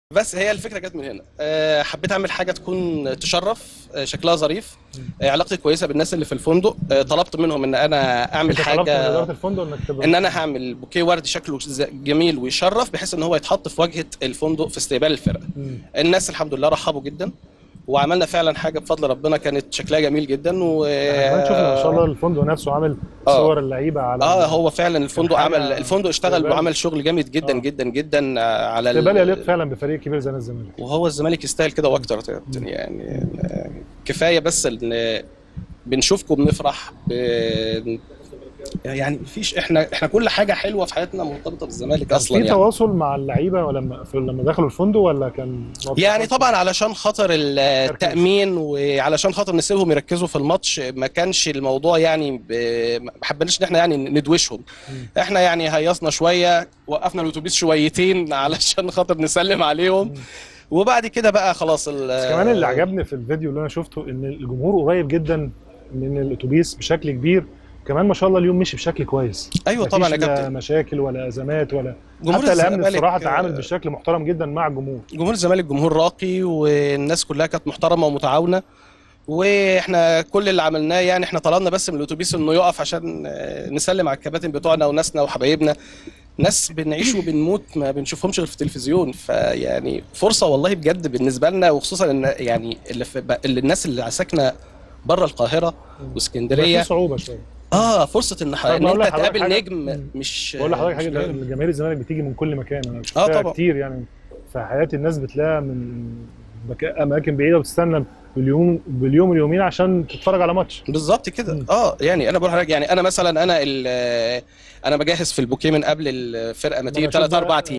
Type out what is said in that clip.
بس هي الفكره جت من هنا أه حبيت اعمل حاجه تكون تشرف أه شكلها ظريف أه علاقتي كويسه بالناس اللي في الفندق أه طلبت منهم ان انا اعمل انت طلبت من حاجه اداره الفندق انك تبقى ان انا هعمل بوكيه وردي شكله ز- جميل ويشرف بحيث ان هو يتحط في واجهه الفندق في استقبال الفرقه مم. الناس الحمد لله رحبوا جدا وعملنا فعلا حاجه بفضل ربنا كانت شكلها جميل جدا و احنا كمان شفنا ما شاء الله الفندق نفسه عامل آه. صور اللعيبه على اه هو فعلا الفندق حاجة عمل الفندق اشتغل استقبال. وعمل شغل جامد جدا آه. جدا جدا آه، على ال- استقبال يليق فعلا بفريق كبير زي نادي الزمالك وهو الزمالك يستاهل كده واكتر يعني آه، كفايه بس ان بنشوفكم بنفرح ب... يعني مفيش احنا احنا كل حاجه حلوه في حياتنا مرتبطه بالزمالك كان اصلا في يعني تواصل مع اللعيبه ولما في- لما دخلوا الفندق ولا كان يعني طبعا علشان خاطر التامين وعلشان خاطر نسيبهم يركزوا في الماتش ما كانش الموضوع يعني ب... ما حبيناش ان احنا يعني ندوشهم مم. احنا يعني هيصنا شويه وقفنا الاتوبيس شويتين علشان خاطر نسلم عليهم مم. وبعد كده بقى خلاص ال... بس كمان اللي عجبني في الفيديو اللي انا شفته ان الجمهور قريب جدا من الاتوبيس بشكل كبير كمان ما شاء الله اليوم مشي بشكل كويس ايوه طبعا يا مفيش لا كابتن مشاكل ولا ازمات ولا جمهور حتى الامن الزمالك- بصراحه تعامل بشكل محترم جدا مع الجمهور جمهور الزمالك جمهور راقي والناس كلها كانت محترمه ومتعاونه واحنا كل اللي عملناه يعني احنا طلبنا بس من الاتوبيس انه يقف عشان آه، نسلم على الكباتن بتوعنا وناسنا وحبايبنا ناس بنعيش وبنموت ما بنشوفهمش غير في التلفزيون فيعني فرصه والله بجد بالنسبه لنا وخصوصا ان يعني اللي, في اللي الناس اللي ساكنه بره القاهره في واسكندريه صعوبه شويه اه فرصه ان, ح... طب ان أقول انت لحضرتك تقابل حاجة؟ نجم مم. مش بقول لحضرتك مش حاجه قليل. جماهير الزمالك بتيجي من كل مكان انا آه شفتها طبعا. كتير يعني في حياه الناس بتلاقيها من مكا- اماكن بعيده وتستنى باليوم باليوم اليومين عشان تتفرج على ماتش بالظبط كده مم. اه يعني انا بقول لحضرتك يعني انا مثلا انا ال- انا بجهز في البوكيه من قبل الفرقه ما ما تيجي أنا أشوف بثلاث بقى- اربع ايام